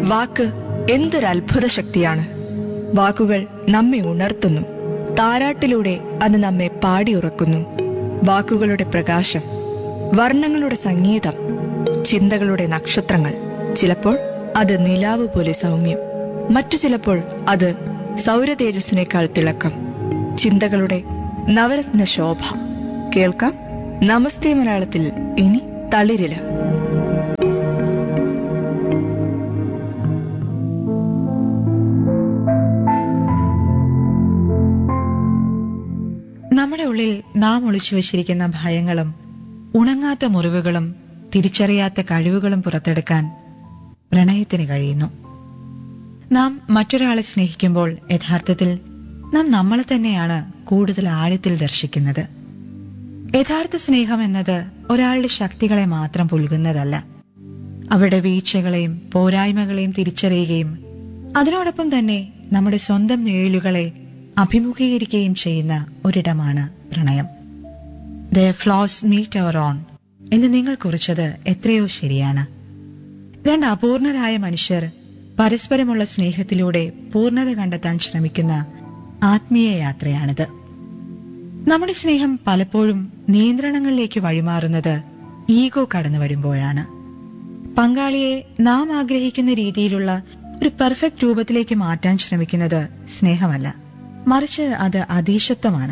വാക്ക് എന്തൊരു അത്ഭുത ശക്തിയാണ് വാക്കുകൾ നമ്മെ ഉണർത്തുന്നു താരാട്ടിലൂടെ അത് നമ്മെ പാടിയുറക്കുന്നു വാക്കുകളുടെ പ്രകാശം വർണ്ണങ്ങളുടെ സംഗീതം ചിന്തകളുടെ നക്ഷത്രങ്ങൾ ചിലപ്പോൾ അത് നിലാവ് പോലെ സൗമ്യം മറ്റു ചിലപ്പോൾ അത് സൗരതേജസ്സിനേക്കാൾ തിളക്കം ചിന്തകളുടെ നവരത്ന ശോഭ കേൾക്കാം നമസ്തേ മലയാളത്തിൽ ഇനി തളിരില നമ്മുടെ ഉള്ളിൽ നാം ഒളിച്ചു വച്ചിരിക്കുന്ന ഭയങ്ങളും ഉണങ്ങാത്ത മുറിവുകളും തിരിച്ചറിയാത്ത കഴിവുകളും പുറത്തെടുക്കാൻ പ്രണയത്തിന് കഴിയുന്നു നാം മറ്റൊരാളെ സ്നേഹിക്കുമ്പോൾ യഥാർത്ഥത്തിൽ നാം നമ്മളെ തന്നെയാണ് കൂടുതൽ ആഴത്തിൽ ദർശിക്കുന്നത് യഥാർത്ഥ സ്നേഹം എന്നത് ഒരാളുടെ ശക്തികളെ മാത്രം പുൽകുന്നതല്ല അവരുടെ വീഴ്ചകളെയും പോരായ്മകളെയും തിരിച്ചറിയുകയും അതിനോടൊപ്പം തന്നെ നമ്മുടെ സ്വന്തം നിഴലുകളെ അഭിമുഖീകരിക്കുകയും ചെയ്യുന്ന ഒരിടമാണ് പ്രണയം the flaws meet our own എന്ന് നിങ്ങൾ കുറിച്ചത് എത്രയോ ശരിയാണ് രണ്ട് അപൂർണരായ മനുഷ്യർ പരസ്പരമുള്ള സ്നേഹത്തിലൂടെ പൂർണ്ണത കണ്ടെത്താൻ ശ്രമിക്കുന്ന ആത്മീയ യാത്രയാണിത് നമ്മുടെ സ്നേഹം പലപ്പോഴും നിയന്ത്രണങ്ങളിലേക്ക് വഴിമാറുന്നത് ഈഗോ കടന്നു വരുമ്പോഴാണ് പങ്കാളിയെ നാം ആഗ്രഹിക്കുന്ന രീതിയിലുള്ള ഒരു പെർഫെക്റ്റ് രൂപത്തിലേക്ക് മാറ്റാൻ ശ്രമിക്കുന്നത് സ്നേഹമല്ല മറിച്ച് അത് അതീശത്വമാണ്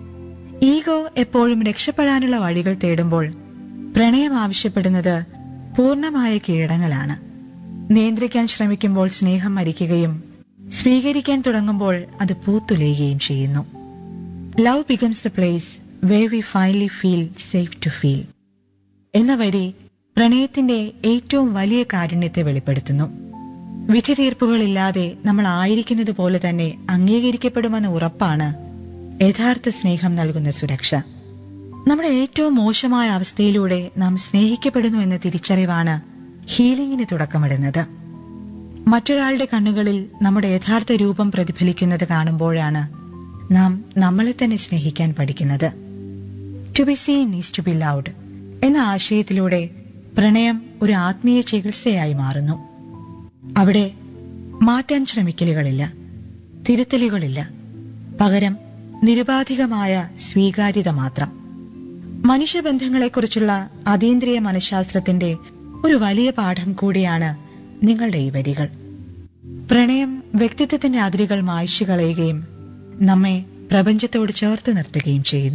ഈഗോ എപ്പോഴും രക്ഷപ്പെടാനുള്ള വഴികൾ തേടുമ്പോൾ പ്രണയം ആവശ്യപ്പെടുന്നത് പൂർണ്ണമായ കീഴടങ്ങലാണ് നിയന്ത്രിക്കാൻ ശ്രമിക്കുമ്പോൾ സ്നേഹം മരിക്കുകയും സ്വീകരിക്കാൻ തുടങ്ങുമ്പോൾ അത് പൂത്തുലയുകയും ചെയ്യുന്നു love becomes the place where we finally feel safe to feel എന്ന വരി പ്രണയത്തിന്റെ ഏറ്റവും വലിയ കാരുണ്യത്തെ വെളിപ്പെടുത്തുന്നു വിധി തീർപ്പുകളില്ലാതെ നമ്മൾ ആയിരിക്കുന്നത് പോലെ തന്നെ അംഗീകരിക്കപ്പെടുമെന്ന ഉറപ്പാണ് യഥാർത്ഥ സ്നേഹം നൽകുന്ന സുരക്ഷ നമ്മുടെ ഏറ്റവും മോശമായ അവസ്ഥയിലൂടെ നാം സ്നേഹിക്കപ്പെടുന്നു എന്ന തിരിച്ചറിവാണ് ഹീലിംഗിന് തുടക്കമിടുന്നത് മറ്റൊരാളുടെ കണ്ണുകളിൽ നമ്മുടെ യഥാർത്ഥ രൂപം പ്രതിഫലിക്കുന്നത് കാണുമ്പോഴാണ് നാം നമ്മളെ തന്നെ സ്നേഹിക്കാൻ പഠിക്കുന്നത് to be seen is to be loved എന്ന ആശയത്തിലൂടെ പ്രണയം ഒരു ആത്മീയ ചികിത്സയായി മാറുന്നു അവിടെ മാറ്റാൻ ശ്രമിക്കലുകളില്ല തിരുത്തലുകളില്ല പകരം നിരുപാധികമായ സ്വീകാര്യത മാത്രം മനുഷ്യബന്ധങ്ങളെക്കുറിച്ചുള്ള അതീന്ദ്രിയ മനഃശാസ്ത്രത്തിന്റെ ഒരു വലിയ പാഠം കൂടിയാണ് നിങ്ങളുടെ ഈ വരികൾ പ്രണയം വ്യക്തിത്വത്തിന്റെ അതിരുകൾ മായ്ച്ചു കളയുകയും നമ്മെ പ്രപഞ്ചത്തോട് ചേർത്ത് നിർത്തുകയും ചെയ്യുന്നു